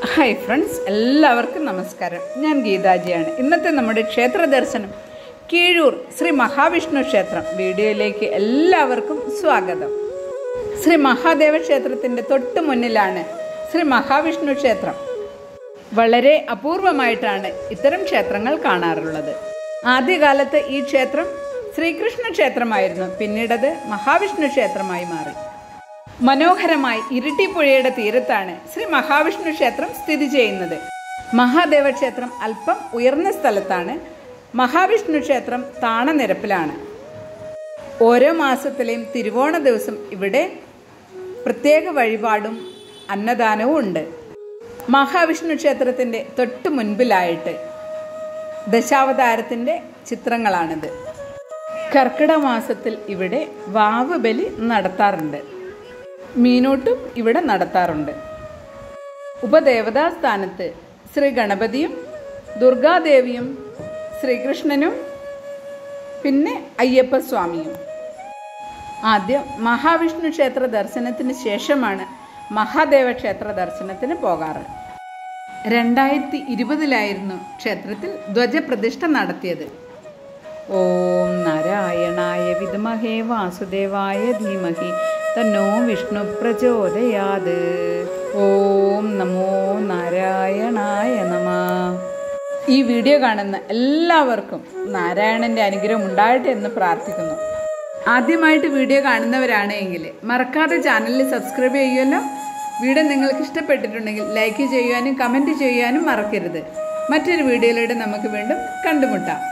hi friends എല്ലാവർക്കും നമസ്കാരം ഞാൻ ഗീതാജിയാണ് ഇന്നത്തെ നമ്മുടെ ക്ഷേത്ര ദർശനം കീഴൂർ ശ്രീ മഹാവിഷ്ണു ക്ഷേത്രം വീഡിയോയിലേക്ക് എല്ലാവർക്കും സ്വാഗതം ശ്രീ മഹാദേവ ക്ഷേത്രത്തിൻ്റെ തൊട്ട് മുന്നിലാണ് ശ്രീ മഹാവിഷ്ണു ക്ഷേത്രം വളരെ അപൂർവമായിട്ടാണ് ഇത്തരം ക്ഷേത്രങ്ങൾ കാണാറുള്ളത് ആദ്യകാലത്ത് ഈ ക്ഷേത്രം ശ്രീകൃഷ്ണ ക്ഷേത്രമായിരുന്നു പിന്നീടത് മഹാവിഷ്ണു ക്ഷേത്രമായി മാറി മനോഹരമായി ഇരിട്ടിപ്പുഴയുടെ തീരത്താണ് ശ്രീ മഹാവിഷ്ണു ക്ഷേത്രം സ്ഥിതി ചെയ്യുന്നത് മഹാദേവ ക്ഷേത്രം അല്പം ഉയർന്ന സ്ഥലത്താണ് മഹാവിഷ്ണു ക്ഷേത്രം താണനിരപ്പിലാണ് ഓരോ മാസത്തിലെയും തിരുവോണ ദിവസം ഇവിടെ പ്രത്യേക വഴിപാടും അന്നദാനവും ഉണ്ട് മഹാവിഷ്ണു ക്ഷേത്രത്തിൻ്റെ തൊട്ട് മുൻപിലായിട്ട് ദശാവതാരത്തിൻ്റെ ചിത്രങ്ങളാണിത് കർക്കിടക മാസത്തിൽ ഇവിടെ വാവ് ബലി നടത്താറുണ്ട് മീനൂട്ടും ഇവിടെ നടത്താറുണ്ട് ഉപദേവതാ സ്ഥാനത്ത് ശ്രീ ഗണപതിയും ദുർഗാദേവിയും ശ്രീകൃഷ്ണനും പിന്നെ അയ്യപ്പസ്വാമിയും ആദ്യം മഹാവിഷ്ണു ക്ഷേത്ര ദർശനത്തിന് ശേഷമാണ് മഹാദേവ ക്ഷേത്ര ദർശനത്തിന് പോകാറ് രണ്ടായിരത്തി ഇരുപതിലായിരുന്നു ക്ഷേത്രത്തിൽ ധ്വജപ്രതിഷ്ഠ നടത്തിയത് ഓം നാരായണായ വിദ്മഹേ വാസുദേവായ ധീമഹി തന്നോ വിഷ്ണു പ്രചോദയാത് ഓം നമോ നാരായണായ നമ ഈ വീഡിയോ കാണുന്ന എല്ലാവർക്കും നാരായണന്റെ അനുഗ്രഹം ഉണ്ടാകട്ടെ എന്ന് പ്രാർത്ഥിക്കുന്നു ആദ്യമായിട്ട് വീഡിയോ കാണുന്നവരാണ് എങ്കിൽ മറക്കാതെ ചാനലിൽ സബ്സ്ക്രൈബ് ചെയ്യുമല്ലോ വീഡിയോ നിങ്ങൾക്ക് ഇഷ്ടപ്പെട്ടിട്ടുണ്ടെങ്കിൽ ലൈക്ക് ചെയ്യുവാനും കമൻറ്റ് ചെയ്യാനും മറക്കരുത് മറ്റൊരു വീഡിയോയിലൂടെ നമുക്ക് വീണ്ടും കണ്ടുമുട്ടാം